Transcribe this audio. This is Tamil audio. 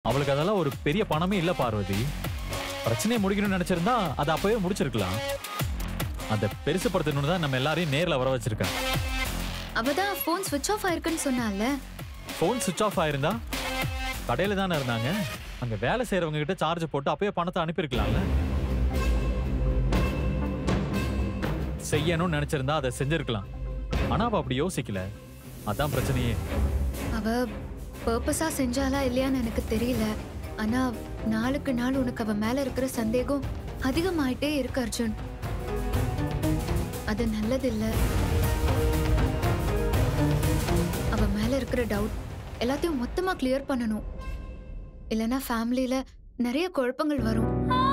அவளுக்கு அதெல்லாம் ஒரு பெரிய பணமே இல்ல பார்வதி பிரச்சனையை முடிக்கணும்னு நினைச்சிருந்தா அதை அப்பவே முடிச்சிருக்கலாம் அதை பெருசுப்படுத்தணும்னு தான் நம்ம எல்லாரையும் நேர்ல வர வச்சிருக்கேன் அவ தான் ஃபோன் ஸ்விட்ச் ஆஃப் ஆயிருக்குன்னு சொன்னால ஃபோன் சுவிச் ஆஃப் ஆயிருந்தா கடையில தானே இருந்தாங்க அங்க வேலை செய்யறவங்க கிட்ட சார்ஜ் போட்டு அப்பயே பணத்தை அனுப்பியிருக்கலாம்ல செய்யணும்னு நினைச்சிருந்தா அதை செஞ்சிருக்கலாம் ஆனா அவ அப்படி யோசிக்கல அதான் பிரச்சனையே அவ பர்பஸா செஞ்சாலா இல்லையான்னு எனக்கு தெரியல ஆனா நாளுக்கு நாள் உனக்கு அவ மேல இருக்கிற சந்தேகம் அதிகமாயிட்டே இருக்கு அர்ஜுன் அது நல்லதில்ல அவ மேல இருக்கிற டவுட் எல்லாத்தையும் மொத்தமா கிளியர் பண்ணணும் இல்லனா ஃபேமிலில நிறைய குழப்பங்கள் வரும்